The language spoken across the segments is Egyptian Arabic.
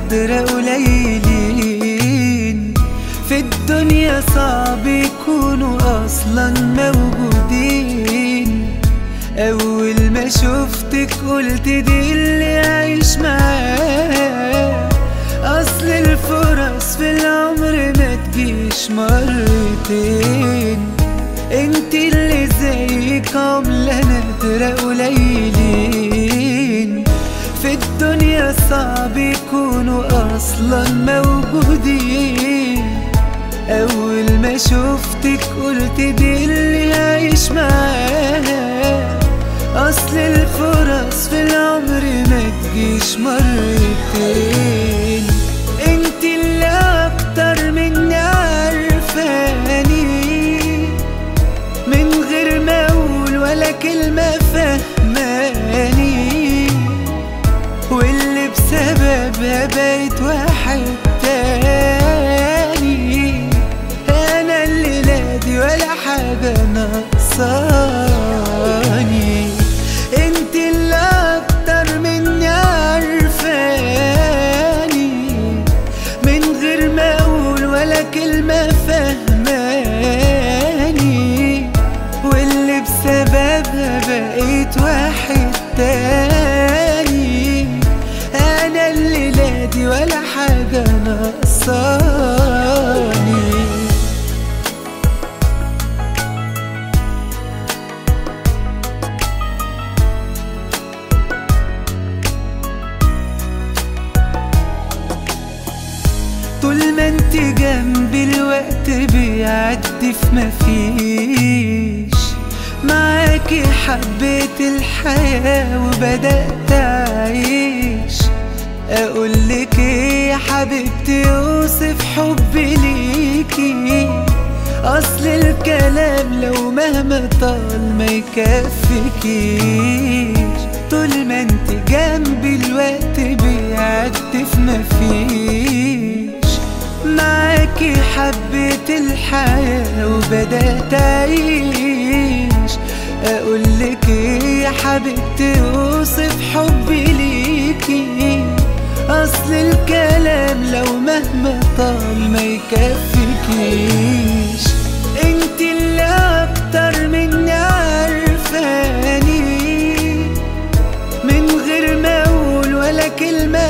نادرة قليلين في الدنيا صعب يكونوا أصلا موجودين أول ما شفتك قلت دي اللي عايش معاه أصل الفرص في العمر ما تجيش مرتين انت اللي زيك عملة نادرة قليلين في الدنيا صعب يكونوا أصلا موجودين أول ما شفتك قلت دي اللي عايش معاها أصل الفرص في العمر ما تجيش مرتين انت اللي أكتر مني عارفاني من غير ما أقول ولا كلمة فهماني واللي بسببها بقيت واحد تاني أنا اللي نادي ولا حاجة ناقصاني انت اللي أكتر مني عارفاني من غير ما أقول ولا كلمة فهماني واللي بسببها بقيت واحد تاني أنا اللي نادي ولا حاجة ناقصاني طول ما انت جنبي الوقت بيعدي في مفيش معاكي حبيت الحياة وبدأت أعيش أقولك ايه يا حبيبتي اوصف حبي ليكي أصل الكلام لو مهما طال ما يكفيكيش طول ما انت جنبي الوقت بيعدي في مفيش معاكي حبيت الحياة وبدأت أعيش أقولك ايه يا حبيبتي اوصف حبي ليكي أصل الكلام لو مهما طال ما يكفيكيش انت اللي أكتر مني عارفاني من غير ما أقول ولا كلمة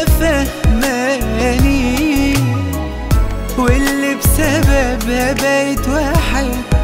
فهماني واللي بسببها بقيت واحد